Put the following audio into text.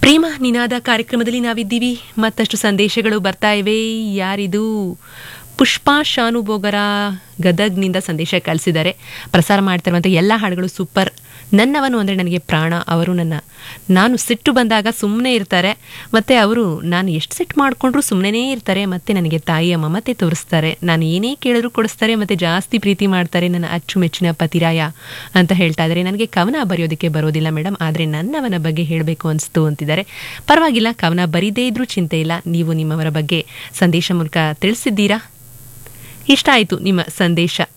ಪ್ರೇಮ ನಿನಾದ ಕಾರ್ಯಕ್ರಮದಲ್ಲಿ ನಾವಿದ್ದೀವಿ ಮತ್ತಷ್ಟು ಸಂದೇಶಗಳು ಬರ್ತಾ ಇವೆ ಯಾರಿದು ಪುಷ್ಪಾ ಶಾನುಭೋಗರ ಗದಗ್ನಿಂದ ಸಂದೇಶ ಕಳಿಸಿದ್ದಾರೆ ಪ್ರಸಾರ ಮಾಡ್ತಿರುವಂಥ ಎಲ್ಲ ಹಾಡುಗಳು ಸೂಪರ್ ನನ್ನವನು ಅಂದರೆ ನನಗೆ ಪ್ರಾಣ ಅವರು ನನ್ನ ನಾನು ಸಿಟ್ಟು ಬಂದಾಗ ಸುಮ್ಮನೆ ಇರ್ತಾರೆ ಮತ್ತು ಅವರು ನಾನು ಎಷ್ಟು ಸಿಟ್ಟು ಮಾಡಿಕೊಂಡ್ರು ಸುಮ್ಮನೆ ಇರ್ತಾರೆ ಮತ್ತು ನನಗೆ ತಾಯಿಯ ಮಮತೆ ತೋರಿಸ್ತಾರೆ ನಾನು ಏನೇ ಕೇಳಿದ್ರು ಕೊಡಿಸ್ತಾರೆ ಮತ್ತು ಜಾಸ್ತಿ ಪ್ರೀತಿ ಮಾಡ್ತಾರೆ ನನ್ನ ಅಚ್ಚುಮೆಚ್ಚಿನ ಪತಿರಾಯ ಅಂತ ಹೇಳ್ತಾ ಇದ್ದಾರೆ ನನಗೆ ಕವನ ಬರೆಯೋದಕ್ಕೆ ಬರೋದಿಲ್ಲ ಮೇಡಮ್ ಆದರೆ ನನ್ನವನ ಬಗ್ಗೆ ಹೇಳಬೇಕು ಅನಿಸ್ತು ಅಂತಿದ್ದಾರೆ ಪರವಾಗಿಲ್ಲ ಕವನ ಬರೀದೇ ಇದ್ರೂ ಚಿಂತೆ ಇಲ್ಲ ನೀವು ನಿಮ್ಮವರ ಬಗ್ಗೆ ಸಂದೇಶ ಮೂಲಕ ತಿಳಿಸಿದ್ದೀರಾ ಇಷ್ಟ ಆಯಿತು ನಿಮ್ಮ ಸಂದೇಶ